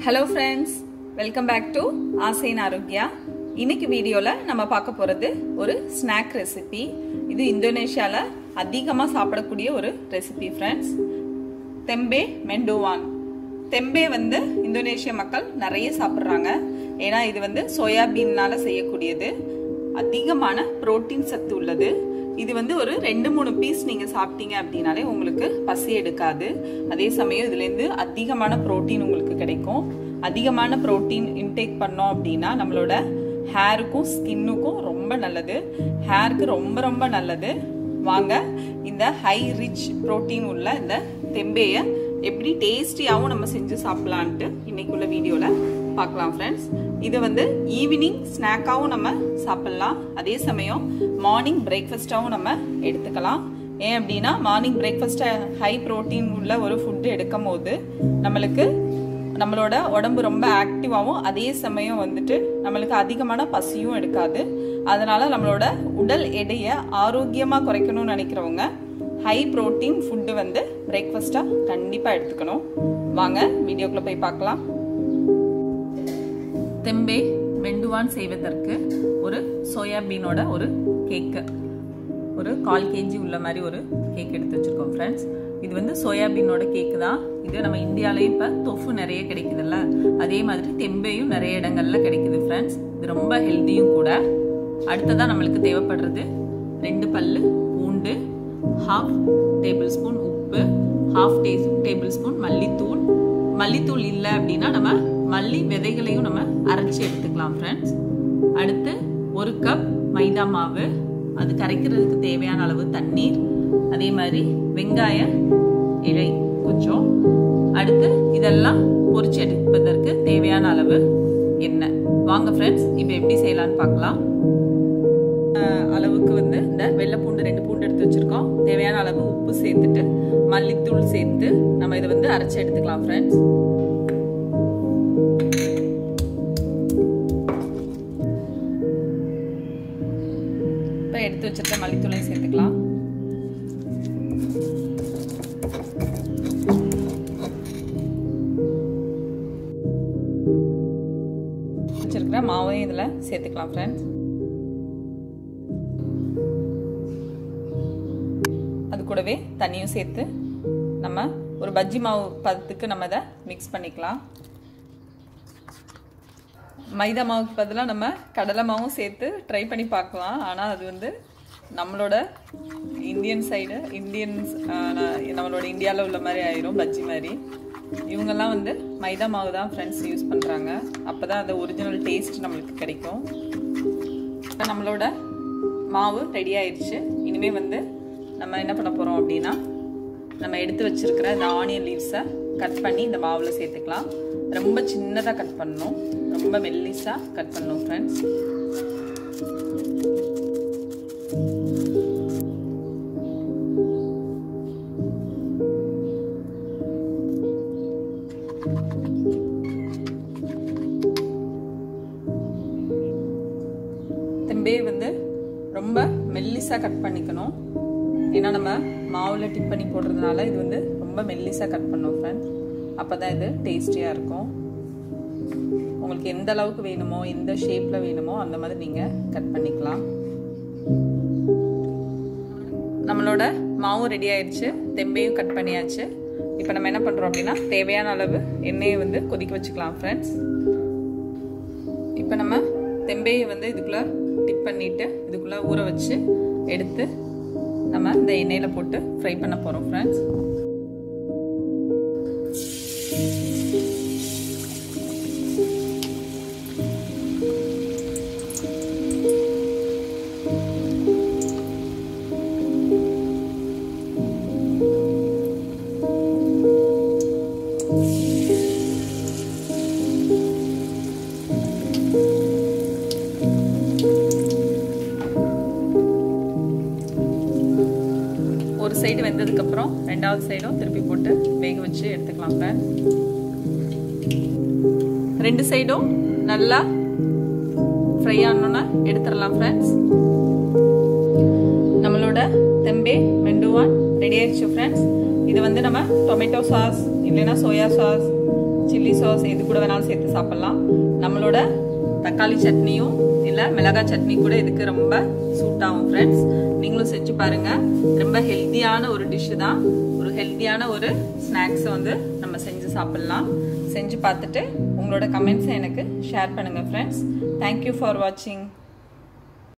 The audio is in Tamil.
hello friends welcome back to ஆசைன் ஆரோக்கியா இன்னைக்கு வீடியோவில் நம்ம பார்க்க போகிறது ஒரு ஸ்நாக் ரெசிபி இது இந்தோனேஷியாவில் அதிகமாக சாப்பிடக்கூடிய ஒரு recipe friends tempeh mendoan tempeh வந்து இந்தோனேஷிய மக்கள் நிறைய சாப்பிட்றாங்க ஏன்னா இது வந்து சோயாபீன்னால செய்யக்கூடியது அதிகமான புரோட்டீன் சத்து உள்ளது இது வந்து ஒரு ரெண்டு மூணு பீஸ் நீங்கள் சாப்பிட்டீங்க அப்படின்னாலே உங்களுக்கு பசி எடுக்காது அதே சமயம் இதுலேருந்து அதிகமான ப்ரோட்டீன் உங்களுக்கு கிடைக்கும் அதிகமான ப்ரோட்டீன் இன்டேக் பண்ணோம் அப்படின்னா நம்மளோட ஹேருக்கும் ஸ்கின்னுக்கும் ரொம்ப நல்லது ஹேருக்கு ரொம்ப ரொம்ப நல்லது வாங்க இந்த ஹை ரிச் ப்ரோட்டீன் உள்ள இந்த தெம்பையை எப்படி டேஸ்டியாகவும் நம்ம செஞ்சு சாப்பிடலான்ட்டு இன்னைக்குள்ள வீடியோவில் பார்க்கலாம் ஃப்ரெண்ட்ஸ் இதை வந்து ஈவினிங் ஸ்நாக்காகவும் நம்ம சாப்பிட்லாம் அதே சமயம் மார்னிங் பிரேக்ஃபாஸ்ட்டாகவும் நம்ம எடுத்துக்கலாம் ஏன் அப்படின்னா மார்னிங் பிரேக்ஃபாஸ்ட்டை ஹை ப்ரோட்டீன் உள்ள ஒரு ஃபுட்டு எடுக்கும் போது நம்மளுக்கு நம்மளோட உடம்பு ரொம்ப ஆக்டிவாகவும் அதே சமயம் வந்துட்டு நம்மளுக்கு அதிகமான பசியும் எடுக்காது அதனால நம்மளோட உடல் எடையை ஆரோக்கியமாக குறைக்கணும்னு நினைக்கிறவங்க ஹை ப்ரோட்டீன் ஃபுட்டு வந்து பிரேக்ஃபாஸ்ட்டாக கண்டிப்பாக எடுத்துக்கணும் வாங்க வீடியோக்குள்ளே போய் பார்க்கலாம் தெம்பே மெண்டுவான் செய்வதற்கு ஒரு சோயாபீனோட ஒரு கேக்கு ஒரு கால் கேஜி உள்ள மாதிரி ஒரு கேக் எடுத்து வச்சுருக்கோம் ஃப்ரெண்ட்ஸ் இது வந்து சோயாபீனோட கேக்கு தான் இது நம்ம இந்தியாவிலேயும் இப்போ தொஃபு நிறைய கிடைக்குதுல்ல அதே மாதிரி தெம்பையும் நிறைய இடங்கள்ல கிடைக்குது ஃப்ரெண்ட்ஸ் இது ரொம்ப ஹெல்த்தியும் கூட அடுத்ததாக நம்மளுக்கு தேவைப்படுறது ரெண்டு பல்லு பூண்டு ஹாஃப் டேபிள் ஸ்பூன் உப்பு ஹாஃப் டே டேபிள் ஸ்பூன் மல்லித்தூள் மல்லித்தூள் இல்லை அப்படின்னா நம்ம மல்லி விதைகளையும் நம்ம அரைச்சி எடுத்துக்கலாம் ஃப்ரெண்ட்ஸ் அடுத்து ஒரு கப் மைதா மாவு அது கரைக்கிறதுக்கு தேவையான அளவு தண்ணீர் அதே மாதிரி வெங்காய இலை கொஞ்சம் அடுத்து இதெல்லாம் பொரிச்சு எடுப்பதற்கு தேவையான அளவு எண்ணெய் வாங்க ஃப்ரெண்ட்ஸ் இப்போ எப்படி செய்யலான்னு பார்க்கலாம் அளவுக்கு வந்து இந்த வெள்ளை பூண்டு ரெண்டு பூண்டு எடுத்து வச்சிருக்கோம் தேவையான அளவு உப்பு சேர்த்துட்டு மல்லித்தூள் சேர்த்து நம்ம இதை வந்து அரைச்சி எடுத்துக்கலாம் ஃப்ரெண்ட்ஸ் இப்போ எடுத்து வச்சிருக்க மல்லித்தூளையும் சேர்த்துக்கலாம் வச்சிருக்கிற மாவையும் இதில் சேர்த்துக்கலாம் ஃப்ரெண்ட்ஸ் அது கூடவே தண்ணியும் சேர்த்து நம்ம ஒரு பஜ்ஜி மாவு பதத்துக்கு நம்ம இதை மிக்ஸ் பண்ணிக்கலாம் மைதா மாவுக்கு பதிலாக நம்ம கடலை மாவும் சேர்த்து ட்ரை பண்ணி பார்க்கலாம் ஆனால் அது வந்து நம்மளோட இந்தியன் சைடு இந்தியன்ஸ் நம்மளோட இந்தியாவில் உள்ள மாதிரி ஆயிரும் பஜ்ஜி மாதிரி இவங்கெல்லாம் வந்து மைதா மாவு தான் ஃப்ரெண்ட்ஸ் யூஸ் பண்ணுறாங்க அப்போ தான் அந்த ஒரிஜினல் டேஸ்ட் நம்மளுக்கு கிடைக்கும் இப்போ நம்மளோட மாவு ரெடி ஆயிடுச்சு இனிமேல் வந்து நம்ம என்ன பண்ண போகிறோம் அப்படின்னா நம்ம எடுத்து வச்சுருக்கிற இந்த ஆனியன் லீவ்ஸை கட் பண்ணி இந்த மாவில் சேர்த்துக்கலாம் ரொம்ப சின்னதாக கட் பண்ணணும் ரொம்ப மெல்லிஸாக கட் பண்ணணும் ஃப்ரெண்ட்ஸ் தெம்பே வந்து ரொம்ப மெல்லிஸாக கட் பண்ணிக்கணும் ஏன்னா நம்ம மாவில் டிப் பண்ணி போடுறதுனால இது வந்து ரொம்ப மெல்லிஸாக கட் பண்ணோம் ஃப்ரெண்ட்ஸ் அப்போ தான் இது டேஸ்டியாக இருக்கும் உங்களுக்கு எந்த அளவுக்கு வேணுமோ எந்த ஷேப்பில் வேணுமோ அந்த மாதிரி நீங்கள் கட் பண்ணிக்கலாம் நம்மளோட மாவும் ரெடி ஆயிடுச்சு தெம்பையும் கட் பண்ணியாச்சு இப்போ நம்ம என்ன பண்ணுறோம் அப்படின்னா தேவையான அளவு எண்ணெயை வந்து கொதிக்க வச்சுக்கலாம் ஃப்ரெண்ட்ஸ் இப்போ நம்ம தெம்பையை வந்து இதுக்குள்ளே டிப் பண்ணிவிட்டு இதுக்குள்ளே ஊற வச்சு எடுத்து நம்ம இந்த எண்ணெயில் போட்டு ஃப்ரை பண்ண போகிறோம் ஃப்ரெண்ட்ஸ் ஒரு சைடு வெந்ததுக்கப்புறம் ரெண்டாவது சைடும் திருப்பி போட்டு வேக வச்சு எடுத்துக்கலாம் ஃப்ரெண்ட்ஸ் ரெண்டு சைடும் நல்லா ஃப்ரை ஆனோன்னா எடுத்துடலாம் ஃப்ரெண்ட்ஸ் நம்மளோட தெம்பே மெண்டுவான் ரெடி ஆயிடுச்சு ஃப்ரெண்ட்ஸ் இது வந்து நம்ம டொமேட்டோ சாஸ் இல்லைன்னா சோயா சாஸ் சில்லி சாஸ் எது கூட வேணாலும் சேர்த்து சாப்பிட்லாம் நம்மளோட தக்காளி சட்னியும் இல்லை மிளகாய் சட்னி கூட இதுக்கு ரொம்ப சூட் ஆகும் ஃப்ரெண்ட்ஸ் நீங்களும் செஞ்சு பாருங்க ரொம்ப ஹெல்த்தியான ஒரு டிஷ்ஷு தான் ஒரு ஹெல்த்தியான ஒரு ஸ்நாக்ஸை வந்து நம்ம செஞ்சு சாப்பிட்லாம் செஞ்சு பார்த்துட்டு உங்களோட கமெண்ட்ஸை எனக்கு ஷேர் பண்ணுங்கள் ஃப்ரெண்ட்ஸ் தேங்க்யூ ஃபார் வாட்சிங்